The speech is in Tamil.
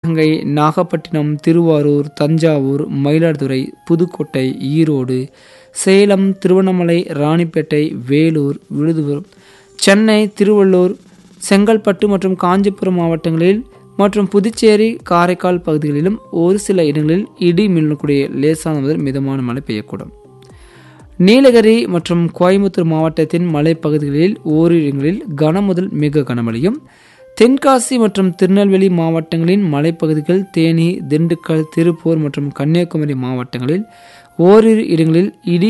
சிவகங்கை நாகப்பட்டினம் திருவாரூர் தஞ்சாவூர் மயிலாடுதுறை புதுக்கோட்டை ஈரோடு சேலம் திருவண்ணாமலை ராணிப்பேட்டை வேலூர் விழுதுபுரம் சென்னை திருவள்ளூர் செங்கல்பட்டு மற்றும் காஞ்சிபுரம் மாவட்டங்களில் மற்றும் புதுச்சேரி காரைக்கால் பகுதிகளிலும் ஒரு சில இடங்களில் இடி மின்னக்கூடிய லேசான முதல் மிதமான மழை பெய்யக்கூடும் நீலகிரி மற்றும் கோயம்புத்தூர் மாவட்டத்தின் மலைப்பகுதிகளில் ஓரிரு இடங்களில் கன முதல் மிக கனமழையும் தென்காசி மற்றும் திருநெல்வேலி மாவட்டங்களின் மலைப்பகுதிகள் தேனி திண்டுக்கல் திருப்பூர் மற்றும் கன்னியாகுமரி மாவட்டங்களில் ஓரிரு இடங்களில் இடி